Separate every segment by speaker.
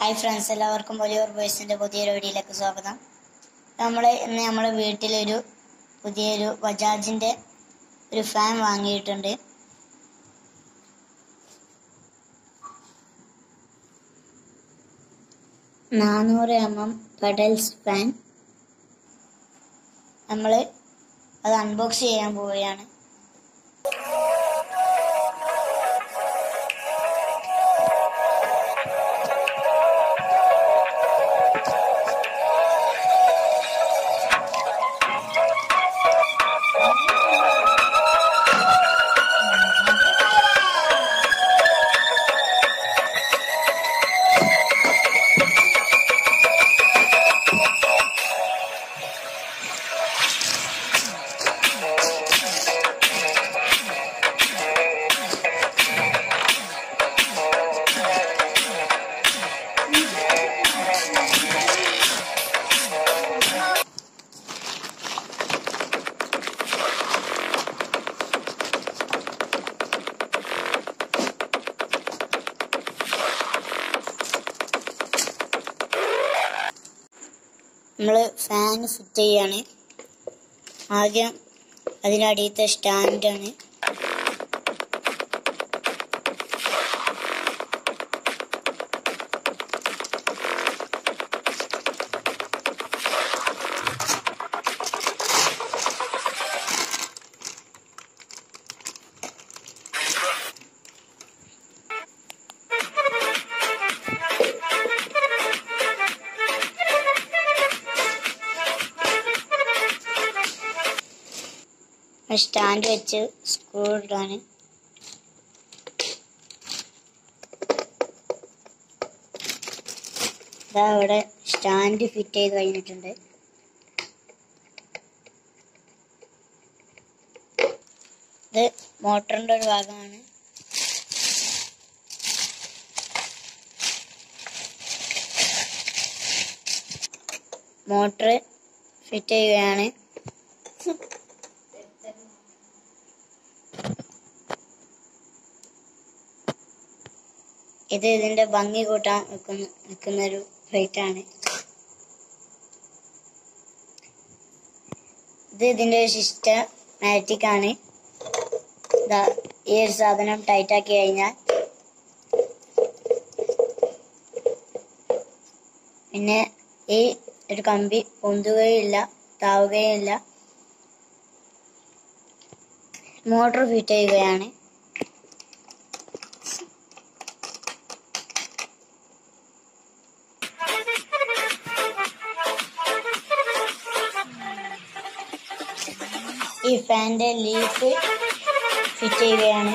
Speaker 1: hi friends എല്ലാവർക്കും വലിയൂർ ബോയ്സിന്റെ പുതിയൊരു വീഡിയോയിലേക്ക് സ്വാഗതം നമ്മൾ ഇന്ന് നമ്മളെ വീട്ടിലൊരു പുതിയൊരു ബജാജിന്റെ ഒരു ഫാൻ വാങ്ങിയിട്ടുണ്ട് നാനൂറ് എം എം പെഡൽസ് ഫാൻ നമ്മൾ അത് അൺബോക്സ് ചെയ്യാൻ പോവുകയാണ് നമ്മൾ ഫാൻ ഫിറ്റ് ചെയ്യാണ് ആദ്യം അതിനടിയത്തെ സ്റ്റാൻഡാണ് സ്റ്റാൻഡ് വെച്ച് സ്ക്രൂ ഇടാണ് ഇതാ ഇവിടെ സ്റ്റാൻഡ് ഫിറ്റ് ചെയ്ത് കഴിഞ്ഞിട്ടുണ്ട് ഇത് മോട്ടറിന്റെ ഒരു ഭാഗമാണ് മോട്ടർ ഫിറ്റ് ചെയ്യുകയാണ് ഇത് ഇതിന്റെ ഭംഗി കൂട്ടാൻ നിൽക്കുന്ന നിൽക്കുന്ന ഒരു പ്ലേറ്റ് ആണ് ഇത് ഇതിന്റെ സിസ്റ്റമാറ്റിക് ആണ് ദാ ഈ ഒരു സാധനം ടൈറ്റ് ആക്കി കഴിഞ്ഞാൽ പിന്നെ ഈ ഒരു കമ്പി പൊന്തുകയില്ല താവുകയില്ല മോട്ടോർ ഫിറ്റ് ചെയ്യുകയാണ് ഈ ഫാന്റെ ലീഫ് ഫിറ്റ് ചെയ്യുകയാണ്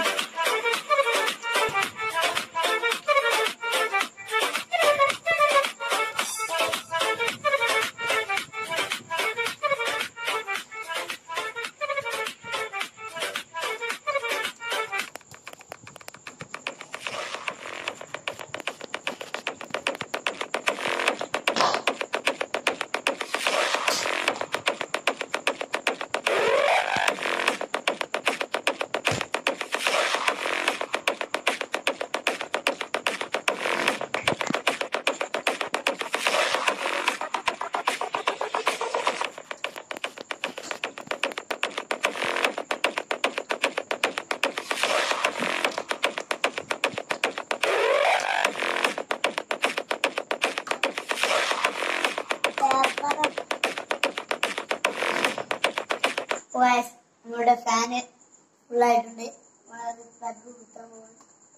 Speaker 1: Guys, നമ്മുടെ ഫാന് ഫുള്ളായിട്ടുണ്ട് നമ്മളത് plug കുത്താൻ പോവാണ്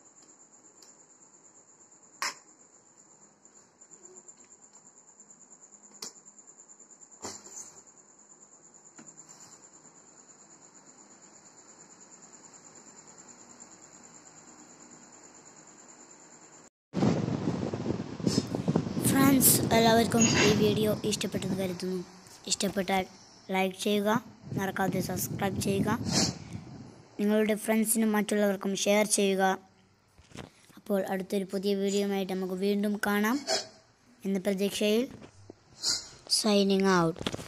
Speaker 1: ഫ്രണ്ട്സ് എല്ലാവർക്കും ഈ വീഡിയോ ഇഷ്ടപ്പെട്ടെന്ന് കരുതുന്നു ഇഷ്ടപ്പെട്ടാൽ ലൈക്ക് ചെയ്യുക മറക്കാതെ സബ്സ്ക്രൈബ് ചെയ്യുക നിങ്ങളുടെ ഫ്രണ്ട്സിനും മറ്റുള്ളവർക്കും ഷെയർ ചെയ്യുക അപ്പോൾ അടുത്തൊരു പുതിയ വീഡിയോയുമായിട്ട് നമുക്ക് വീണ്ടും കാണാം എന്ന പ്രതീക്ഷയിൽ സൈനിങ് ഔട്ട്